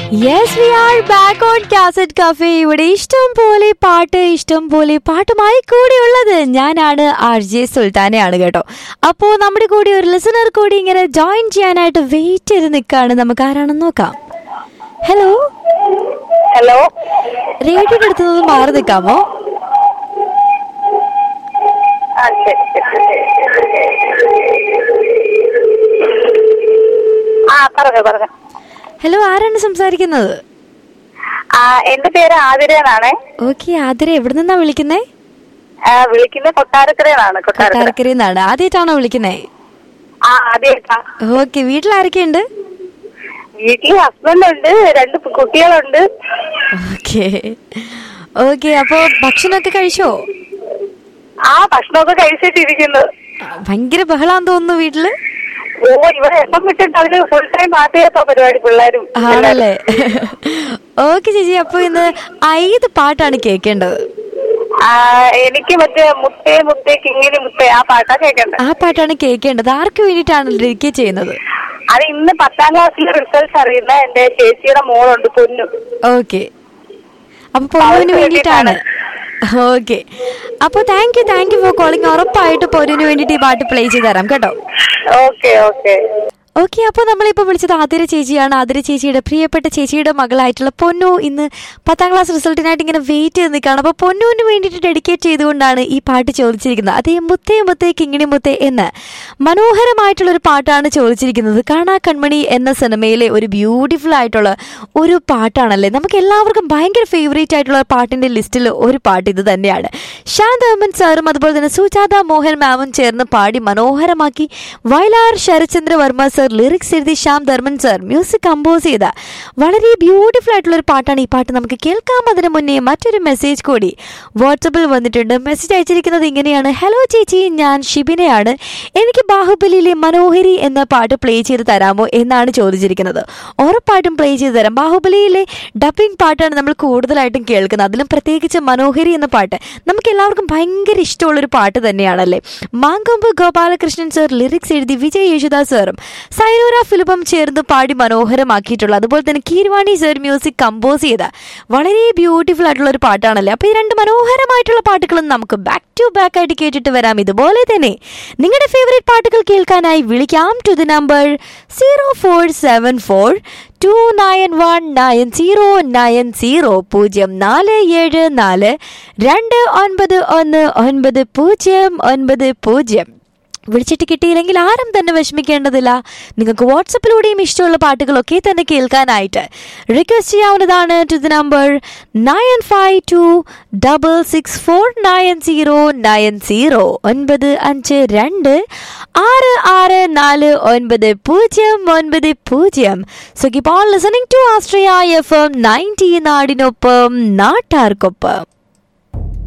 Yes we are back on cassette cafe ഇവിടെ ഇഷ്ടം പോലെ പാട്ട് ഇഷ്ടം പോലെ പാട്ടുമായി കൂടെയുള്ളത് ഞാനാണ് ആർ ജെ സുൽത്താനയാണ് കേട്ടോ അപ്പോൾ നമ്മുടെ കൂടെ ഒരു ലിസണർ കൂടി ഇങ്ങനെ ജോയിൻ ചെയ്യാനായിട്ട് വെയിറ്റ് ചെയ്ത് നിൽക്കുകയാണ് നമുക്ക് ആരാണെന്ന് നോക്കാം ഹലോ ഹലോ റേഡിയോയുടെ അടുത്ത് നിന്ന് മാറി നിൽക്കാമോ ആ ശരി ശരി. ആ പറഞ്ഞു പറഞ്ഞു ഹലോ ആരാണ് സംസാരിക്കുന്നത് ആ എന്റെ പേര് ആതിര എന്നാണ് ഓക്കെ ആതിര എവിടെ നിന്നാ വിളിക്കുന്നേ വിളിക്കുന്നത് കൊട്ടാരക്കരയാണ് കൊട്ടാരക്കര കൊട്ടാരക്കരയിൽ നിന്നാണ് ആദ്യമായിട്ടാണോ വിളിക്കുന്നേ ആ ആദ്യമായിട്ടാ ഓക്കെ വീട്ടിൽ ആരൊക്കെയുണ്ട് വീട്ടില് ഹസ്ബൻഡ് ഉണ്ട് രണ്ട് കുട്ടികളുണ്ട് ഓക്കെ ഓക്കെ അപ്പോൾ ഭക്ഷണമൊക്കെ കഴിച്ചോ ആ ഭക്ഷണമൊക്കെ കഴിച്ചിട്ടിരിക്കുന്നു ആ, ഭയങ്കര ബഹളാന്ന് തോന്നുന്നു വീട്ടില് ഓ ഇവിടെ എപ്പം വിട്ടിട്ട് അതിന് ഫുൾ ടൈം പാട്ട് കേട്ടോ പരിപാടി പിള്ളേരും ആണല്ലേ ഓക്കെ ചേച്ചി അപ്പൊ ഇന്ന് ഐത് പാട്ടാണ് കേൾക്കേണ്ടത് ആ, എനിക്ക് മറ്റേ മുത്തേ മുത്തേ കിങ്ങിനി മുത്തേ ആ പാട്ടാ കേൾക്കണ്ടേ ആ പാട്ടാണ് കേൾക്കേണ്ടത് ആർക്ക് വേണ്ടിയിട്ടാണ് ഡെഡിക്കേറ്റ് ചെയ്യുന്നത് അത് ഇന്ന് പത്താം ക്ലാസ്സിലെ റിസൾട്ട് അറിയുന്ന എന്റെ ചേച്ചിയുടെ മോളുണ്ട് പൊന്നു ഓക്കെ അപ്പൊ പൊന്നുവിന് അവൾക്ക് വേണ്ടിയിട്ടാണ് ഓക്കെ അപ്പൊ thank you thank you for calling ഉറപ്പായിട്ട് പൊന്നിന് വേണ്ടിയിട്ട് ഈ പാട്ട് പ്ലേ ചെയ്ത് തരാം കേട്ടോ ഓക്കെ ഓക്കെ ഓക്കെ അപ്പോൾ നമ്മളിപ്പോൾ വിളിച്ചത് ആതിര ചേച്ചിയാണ് ആതിര ചേച്ചിയുടെ പ്രിയപ്പെട്ട ചേച്ചിയുടെ മകളായിട്ടുള്ള പൊന്നു ഇന്ന് പത്താം ക്ലാസ് റിസൾട്ടിനായിട്ട് ഇങ്ങനെ വെയിറ്റ് ചെയ്ത് നിൽക്കുകയാണ് അപ്പോൾ പൊന്നുവിന് വേണ്ടിയിട്ട് ഡെഡിക്കേറ്റ് ചെയ്തുകൊണ്ടാണ് ഈ പാട്ട് ചോദിച്ചിരിക്കുന്നത് അതേ മുത്തേ മുത്തേ കിങ്ങിണി മുത്തേ എന്ന് മനോഹരമായിട്ടുള്ളൊരു പാട്ടാണ് ചോദിച്ചിരിക്കുന്നത് കാണാ കൺമണി എന്ന സിനിമയിലെ ഒരു ബ്യൂട്ടിഫുൾ ആയിട്ടുള്ള ഒരു പാട്ടാണല്ലേ നമുക്ക് എല്ലാവർക്കും ഭയങ്കര ഫേവറേറ്റ് ആയിട്ടുള്ള പാട്ടിൻ്റെ ലിസ്റ്റിൽ ഒരു പാട്ട് ഇത് തന്നെയാണ് ശാന്ത് അഹമ്മദ് സാറും അതുപോലെ തന്നെ സുജാത മോഹൻ മാമും ചേർന്ന് പാടി മനോഹരമാക്കി വയലാർ ശരചന്ദ്ര വർമ്മ സർ ലിറിക്സ് എഴുതി Shyam Dharman sir music compose ചെയ്ത വളരെ ബ്യൂട്ടിഫുൾ ആയിട്ടുള്ള ഒരു പാട്ടാണ് ഈ പാട്ട് നമുക്ക് കേൾക്കാം അതിന് മുന്നേ മറ്റൊരു മെസ്സേജ് കൂടി വാട്സപ്പിൽ വന്നിട്ടുണ്ട് മെസ്സേജ് അയച്ചിരിക്കുന്നത് ഇങ്ങനെയാണ് ഹലോ ചേച്ചി ഞാൻ ഷിബിനയാണ് എനിക്ക് ബാഹുബലിയിലെ മനോഹരി എന്ന പാട്ട് പ്ലേ ചെയ്ത് തരാമോ എന്നാണ് ചോദിച്ചിരിക്കുന്നത് ഉറപ്പായിട്ടും പ്ലേ ചെയ്ത് തരാം ബാഹുബലിയിലെ ഡബിംഗ് പാട്ടാണ് നമ്മൾ കൂടുതലായിട്ടും കേൾക്കുന്നത് അതിലും പ്രത്യേകിച്ച് മനോഹരി എന്ന പാട്ട് നമുക്ക് എല്ലാവർക്കും ഭയങ്കര ഇഷ്ടമുള്ളൊരു പാട്ട് തന്നെയാണല്ലേ മാങ്കൊമ്പ് ഗോപാലകൃഷ്ണൻ സർ ലിറിക്സ് എഴുതി വിജയ് യേശുദാസ് സാറും സൈനൂര ഫിലിപ്പും ചേർന്ന് പാടി മനോഹരമാക്കിയിട്ടുള്ള അതുപോലെ തന്നെ കീർവാണി സർ മ്യൂസിക് കമ്പോസ് ചെയ്ത വളരെ ബ്യൂട്ടിഫുൾ ആയിട്ടുള്ള ഒരു പാട്ടാണല്ലേ അപ്പോൾ ഈ രണ്ട് മനോഹരമായിട്ടുള്ള പാട്ടുകളും നമുക്ക് ബാക്ക് ടു ബാക്ക് ആയിട്ട് കേട്ടിട്ട് വരാം ഇതുപോലെ തന്നെ നിങ്ങളുടെ ഫേവറേറ്റ് പാട്ടുകൾ കേൾക്കാനായി വിളിക്കാം to the number zero four seven four two nine one nine zero nine zero പൂജ്യം നാല് ഏഴ് നാല് രണ്ട് ഒൻപത് ഒന്ന് ഒൻപത് പൂജ്യം ഒൻപത് പൂജ്യം വിളിച്ചിട്ട് കിട്ടിയില്ലെങ്കിൽ ആരും തന്നെ വിഷമിക്കേണ്ടതില്ല നിങ്ങൾക്ക് വാട്സപ്പിലൂടെയും ഇഷ്ടമുള്ള പാട്ടുകളൊക്കെ തന്നെ കേൾക്കാനായിട്ട് റിക്വസ്റ്റ് ചെയ്യാവുന്നതാണ് to the number nine five two double six four nine zero nine zero ഒൻപത് അഞ്ച് രണ്ട് ആറ് ആറ് നാല് ഒൻപത് പൂജ്യം ഒൻപത് പൂജ്യം so keep on listening to Austria F M ninety നാടിനൊപ്പം നാട്ടാർക്കൊപ്പം